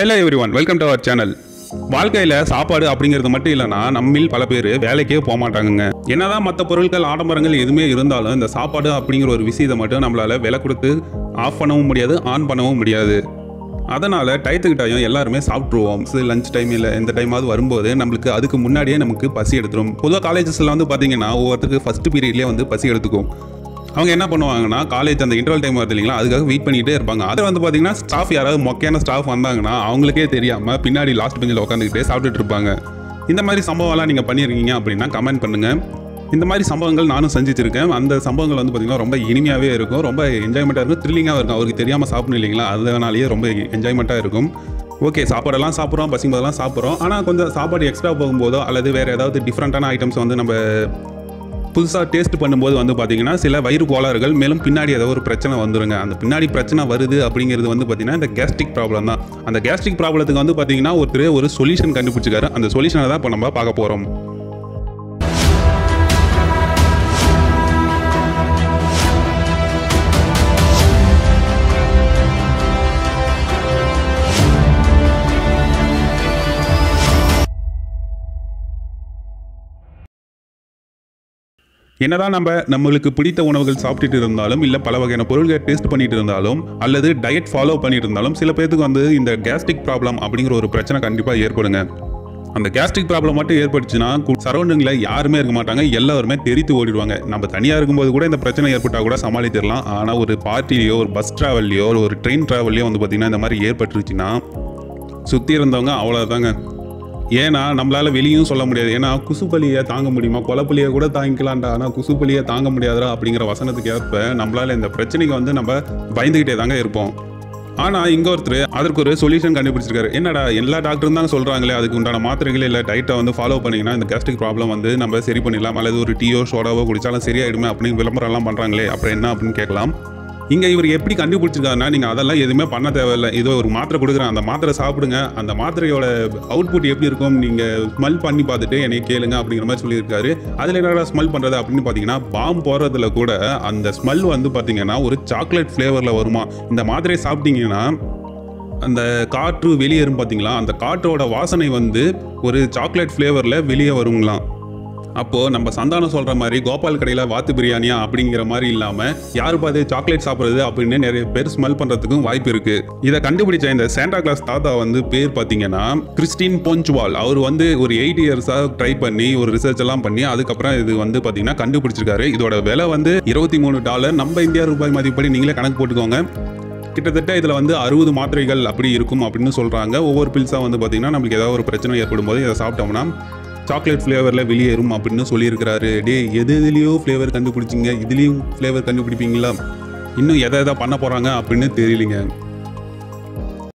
hello everyone welcome to our channel வாழ்க்கையில் சாப்பாடு அப்படிங்கிறது மட்டும் இல்லைன்னா நம்மில் பல பேர் வேலைக்கே போக மாட்டாங்கங்க என்னதான் மற்ற பொருட்கள் ஆடம்பரங்கள் எதுவுமே இருந்தாலும் இந்த சாப்பாடு அப்படிங்கிற ஒரு விஷயத்தை மட்டும் நம்மளால விலை கொடுத்து ஆஃப் பண்ணவும் முடியாது ஆன் பண்ணவும் முடியாது அதனால் டயத்துக்கு டயம் எல்லாருமே சாப்பிட்ருவோம் லஞ்ச் டைம் இல்லை எந்த டைமாவது வரும்போது நம்மளுக்கு அதுக்கு முன்னாடியே நமக்கு பசி எடுத்துரும் பொதுவாக காலேஜஸ்லாம் வந்து பார்த்தீங்கன்னா ஒவ்வொருத்தருக்கு ஃபஸ்ட் பீரியட்லேயே வந்து பசி எடுத்துக்கும் அவங்க என்ன பண்ணுவாங்கன்னா காலேஜ் அந்த இன்டர்வல் டைம் வருது இல்லைங்களா அதுக்காக வெயிட் பண்ணிட்டே இருப்பாங்க அது வந்து பார்த்தீங்கன்னா ஸ்டாஃப் யாராவது மொக்கையான ஸ்டாஃப் வந்தாங்கன்னா அவங்களுக்கே தெரியாமல் பின்னாடி லாஸ்ட் பெஞ்சில் உட்காந்துக்கிட்டே சாப்பிட்டுட்டு இருப்பாங்க இந்த மாதிரி சம்பவம்லாம் நீங்கள் பண்ணியிருக்கீங்க அப்படின்னா கமெண்ட் பண்ணுங்கள் இந்த மாதிரி சம்பவங்கள் நானும் செஞ்சுச்சிருக்கேன் அந்த சம்பவங்கள் வந்து பார்த்திங்கன்னா ரொம்ப இனிமையாகவே இருக்கும் ரொம்ப என்ஜாய்மெண்ட்டாக இருக்கும் த்ரில்லிங்காக இருக்கும் அவருக்கு தெரியாமல் சாப்பிடணும் இல்லைங்களா அதனாலேயே ரொம்ப என்ஜாய்மெண்ட்டாக இருக்கும் ஓகே சாப்பாடெல்லாம் சாப்பிட்றோம் பசிக்கும்போதெல்லாம் சாப்பிட்றோம் ஆனால் கொஞ்சம் சாப்பாடு எக்ஸ்ட்ரா போகும்போதோ அல்லது வேறு ஏதாவது டிஃப்ரெண்ட்டான ஐட்டம்ஸ் வந்து நம்ம புதுசாக டேஸ்ட் பண்ணும்போது வந்து பார்த்தீங்கன்னா சில வயிறு கோளாறுகள் மேலும் பின்னாடி ஏதோ ஒரு பிரச்சனை வந்துருங்க அந்த பின்னாடி பிரச்சனை வருது அப்படிங்கிறது வந்து பார்த்தீங்கன்னா இந்த கேஸ்ட்ரிக் ப்ராப்ளம் தான் அந்த கேஸ்ட்ரிக் ப்ராப்ளத்துக்கு வந்து பார்த்தீங்கன்னா ஒருத்தர் ஒரு சொல்யூஷன் கண்டுபிடிச்சிருக்காரு அந்த சொல்யூஷனை தான் இப்போ நம்ம பார்க்க போகிறோம் என்னதான் நம்ம நம்மளுக்கு பிடித்த உணவுகள் சாப்பிட்டுட்டு இருந்தாலும் இல்லை பல வகையான பொருள்களை டேஸ்ட் பண்ணிட்டு இருந்தாலும் அல்லது டயட் ஃபாலோ பண்ணிட்டு இருந்தாலும் சில பேர்த்துக்கு வந்து இந்த கேஸ்ட்ரிக் ப்ராப்ளம் அப்படிங்கிற ஒரு பிரச்சனை கண்டிப்பாக ஏற்படுங்க அந்த கேஸ்ட்ரிக் ப்ராப்ளம் மட்டும் ஏற்பட்டுச்சுன்னா சரௌண்டிங்கில் யாருமே இருக்க மாட்டாங்க எல்லாருமே தெரித்து ஓடிடுவாங்க நம்ம தனியாக இருக்கும்போது கூட இந்த பிரச்சனை ஏற்பட்டால் கூட சமாளித்திடலாம் ஆனால் ஒரு பார்ட்டிலையோ ஒரு பஸ் ட்ராவல்லையோ ஒரு ட்ரெயின் ட்ராவல்லையோ வந்து பார்த்திங்கன்னா இந்த மாதிரி ஏற்பட்டுருச்சுன்னா சுற்றி இருந்தவங்க அவ்வளோதாங்க ஏன்னா நம்மளால வெளியும் சொல்ல முடியாது ஏன்னா குசுப்பலியை தாங்க முடியுமா கொலப்பலியை கூட தாங்கிக்கலாம்டா ஆனால் குசுப்பலியை தாங்க முடியாதுடா அப்படிங்கிற வசனத்துக்கு ஏற்ப நம்மளால இந்த பிரச்சனைக்கு வந்து நம்ம பயந்துக்கிட்டே தாங்க இருப்போம் ஆனால் இங்கே ஒருத்தர் அதற்கு ஒரு சொல்யூஷன் கண்டுபிடிச்சிருக்காரு என்னடா எல்லா டாக்டரும் தான் சொல்கிறாங்களே அதுக்கு உண்டான மாத்திரைகள் இல்லை டயட்டை வந்து ஃபாலோ பண்ணிங்கன்னா இந்த கேஸ்ட்ரிக் ப்ராப்ளம் வந்து நம்ம சரி பண்ணிடலாம் அல்லது ஒரு டீயோ சோடாவோ குடிச்சாலும் சரியாயிடுமே அப்படின்னு விளம்பரம்லாம் பண்ணுறாங்களே அப்புறம் என்ன அப்படின்னு கேட்கலாம் இங்கே இவர் எப்படி கண்டுபிடிச்சிருக்காருன்னா நீங்கள் அதெல்லாம் எதுவுமே பண்ண தேவையில்லை இதோ ஒரு மாத்திரை கொடுக்குறேன் அந்த மாத்திரை சாப்பிடுங்க அந்த மாத்திரையோட அவுட்புட் எப்படி இருக்கும் நீங்கள் ஸ்மெல் பண்ணி பார்த்துட்டு என்னை கேளுங்க அப்படிங்கிற மாதிரி சொல்லியிருக்காரு அதில் என்னடா ஸ்மெல் பண்ணுறது அப்படின்னு பார்த்தீங்கன்னா பாம் போடுறதுல கூட அந்த ஸ்மெல் வந்து பார்த்தீங்கன்னா ஒரு சாக்லேட் ஃப்ளேவரில் வருமா இந்த மாத்திரையை சாப்பிட்டீங்கன்னா அந்த காற்று வெளியேறும் பார்த்தீங்களா அந்த காற்றோட வாசனை வந்து ஒரு சாக்லேட் ஃப்ளேவரில் வெளியே வருங்களாம் அப்போது நம்ம சந்தானம் சொல்கிற மாதிரி கோபால் கடையில் வாத்து பிரியாணியா அப்படிங்கிற மாதிரி இல்லாமல் யார் பார்த்து சாக்லேட் சாப்பிட்றது அப்படின்னு நிறைய பேர் ஸ்மெல் பண்ணுறதுக்கும் வாய்ப்பு இருக்குது இதை கண்டுபிடிச்ச இந்த சாண்டா கிளாஸ் தாத்தா வந்து பேர் பார்த்தீங்கன்னா கிறிஸ்டின் பொஞ்சுவால் அவர் வந்து ஒரு எயிட் இயர்ஸாக ட்ரை பண்ணி ஒரு ரிசர்ச் எல்லாம் பண்ணி அதுக்கப்புறம் இது வந்து பார்த்தீங்கன்னா கண்டுபிடிச்சிருக்காரு இதோட விலை வந்து இருபத்தி மூணு டாலர் நம்ம இந்தியா ரூபாய் மதிப்படி நீங்களே கணக்கு போட்டுக்கோங்க கிட்டத்தட்ட இதில் வந்து அறுபது மாத்திரைகள் அப்படி இருக்கும் அப்படின்னு சொல்கிறாங்க ஒவ்வொரு பில்ஸாக வந்து பார்த்தீங்கன்னா நம்மளுக்கு ஏதாவது ஒரு பிரச்சனை ஏற்படும் போது இதை சாப்பிட்டோம்னா சாக்லேட் ஃப்ளேவரில் வெளியேறும் அப்படின்னு சொல்லியிருக்கிறாரு டே எது எதுலேயோ ஃப்ளேவர் கண்டுபிடிச்சிங்க இதுலேயும் ஃப்ளேவர் கண்டுபிடிப்பீங்களா இன்னும் எதை எதை பண்ண போகிறாங்க அப்படின்னு தெரியலிங்க